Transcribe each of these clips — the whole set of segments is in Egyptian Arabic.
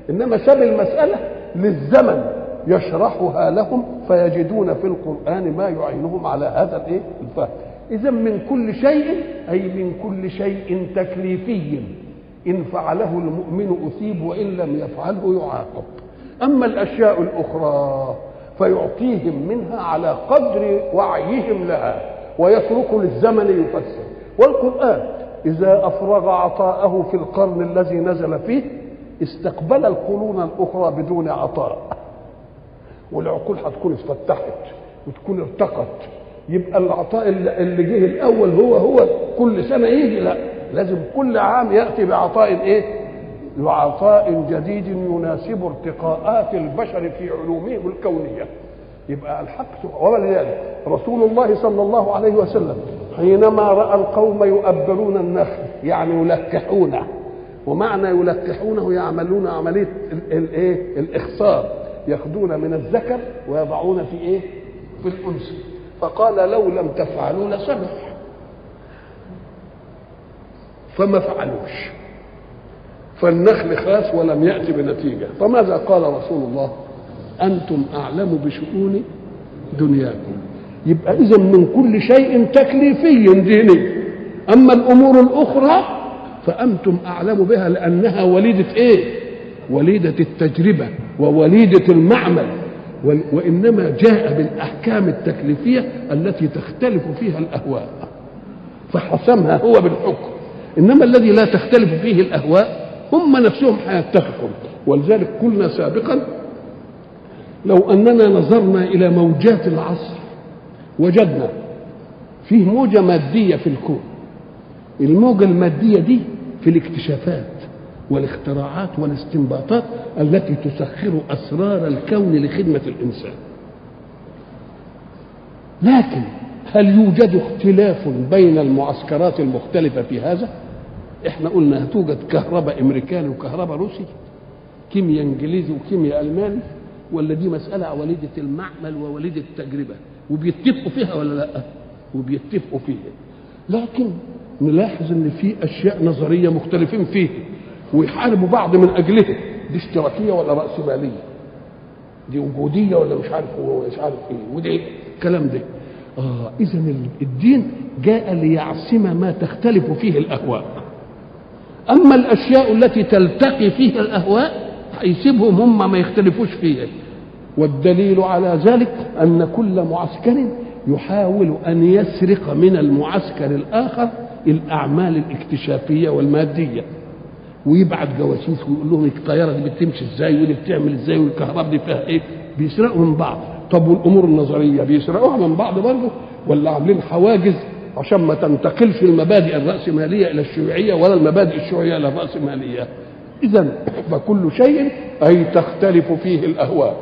انما ساب المساله للزمن يشرحها لهم فيجدون في القران ما يعينهم على هذا الايه الفهم اذا من كل شيء اي من كل شيء تكليفي ان فعله المؤمن اثيب وان لم يفعله يعاقب اما الاشياء الاخرى فيعطيهم منها على قدر وعيهم لها ويترك للزمن يفسر والقرآن إذا أفرغ عطاءه في القرن الذي نزل فيه استقبل القرون الأخرى بدون عطاء والعقول هتكون اتفتحت وتكون ارتقت يبقى العطاء اللي جه الأول هو هو كل سنة يجي لا لازم كل عام يأتي بعطاء إيه؟ بعطاء جديد يناسب ارتقاءات البشر في علومهم الكونيه يبقى الحق ولذلك رسول الله صلى الله عليه وسلم حينما راى القوم يؤبرون النخل يعني يلكحونه ومعنى يلكحونه يعملون عمليه الايه الاخصاب ياخذون من الذكر ويضعون في ايه في الانثى فقال لو لم تفعلوا لسمح فما فعلوش فالنخل خاس ولم يأتي بنتيجة فماذا قال رسول الله أنتم أعلم بشؤون دنياكم يبقى إذا من كل شيء تكليفي ديني أما الأمور الأخرى فأنتم أعلم بها لأنها وليدة إيه وليدة التجربة ووليدة المعمل وإنما جاء بالأحكام التكليفية التي تختلف فيها الأهواء فحسمها هو بالحكم إنما الذي لا تختلف فيه الأهواء هم نفسهم هيتفقوا ولذلك قلنا سابقا لو اننا نظرنا الى موجات العصر وجدنا فيه موجه ماديه في الكون الموجه الماديه دي في الاكتشافات والاختراعات والاستنباطات التي تسخر اسرار الكون لخدمه الانسان لكن هل يوجد اختلاف بين المعسكرات المختلفه في هذا احنا قلنا توجد كهرباء امريكاني وكهرباء روسي كيمياء انجليزي وكيمياء الماني ولا دي مساله وليده المعمل ووليده التجربه وبيتفقوا فيها ولا لا وبيتفقوا فيها لكن نلاحظ ان في اشياء نظريه مختلفين فيها ويحاربوا بعض من اجلها دي اشتراكيه ولا راسماليه دي وجوديه ولا مش عارف هو مش عارف ايه ودي الكلام ده اه اذا الدين جاء ليعصم ما تختلف فيه الاهواء اما الاشياء التي تلتقي فيها الاهواء هيسيبهم هم ما يختلفوش فيها والدليل على ذلك ان كل معسكر يحاول ان يسرق من المعسكر الاخر الاعمال الاكتشافيه والماديه ويبعت جواسيس ويقول لهم الطياره دي بتمشي ازاي ودي بتعمل ازاي والكهرباء دي فيها ايه بيسرقوا من بعض طب والامور النظريه بيسرقوها من بعض برضه ولا عاملين حواجز عشان ما تنتقلش المبادئ الراسماليه الى الشيوعيه ولا المبادئ الشيوعيه الى الراسماليه اذا فكل شيء اي تختلف فيه الاهواء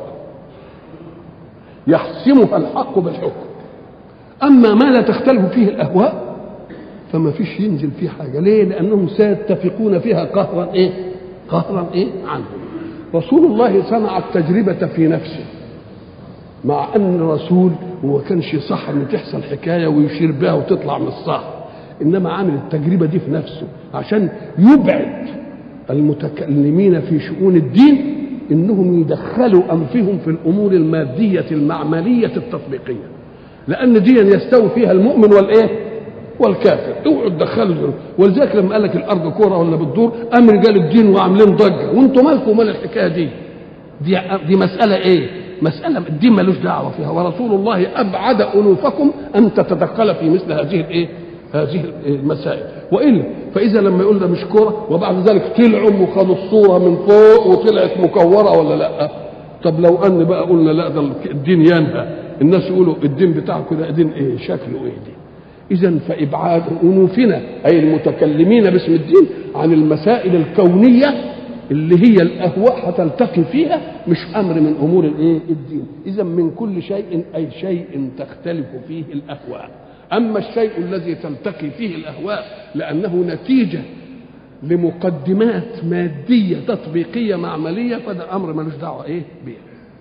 يحسمها الحق بالحكم اما ما لا تختلف فيه الاهواء فما فيش ينزل فيه حاجه ليه لانهم سيتفقون فيها قهرا ايه قهرا ايه عنه رسول الله صنع التجربه في نفسه مع ان الرسول وما كانش صح ان تحصل حكايه ويشير بها وتطلع من الصح انما عامل التجربه دي في نفسه عشان يبعد المتكلمين في شؤون الدين انهم يدخلوا انفهم في الامور الماديه المعمليه التطبيقيه لان دي يستوي فيها المؤمن والايه والكافر اوعوا تدخلوا ولذلك لما قال لك الارض كوره ولا بتدور قام رجال الدين وعاملين ضجه وانتم مالكم مال الحكايه دي دي دي مساله ايه مسألة الدين ملوش دعوة فيها ورسول الله أبعد أنوفكم أن تتدخل في مثل هذه الإيه؟ هذه المسائل وإلا فإذا لما يقول ده مش كورة وبعد ذلك طلعوا وخدوا الصورة من فوق وطلعت مكورة ولا لا؟ طب لو أن بقى قلنا لا ده الدين ينهى الناس يقولوا الدين بتاعكم ده دين إيه؟ شكله إيه دي؟ إذا فإبعاد أنوفنا أي المتكلمين باسم الدين عن المسائل الكونية اللي هي الاهواء هتلتقي فيها مش امر من امور الايه الدين اذا من كل شيء اي شيء تختلف فيه الاهواء اما الشيء الذي تلتقي فيه الاهواء لانه نتيجه لمقدمات ماديه تطبيقيه معمليه فده امر ملوش دعوه ايه به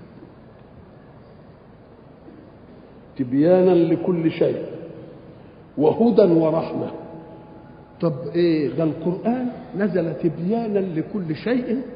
تبيانا لكل شيء وهدى ورحمه طب ايه ده القران نزل تبيانا لكل شيء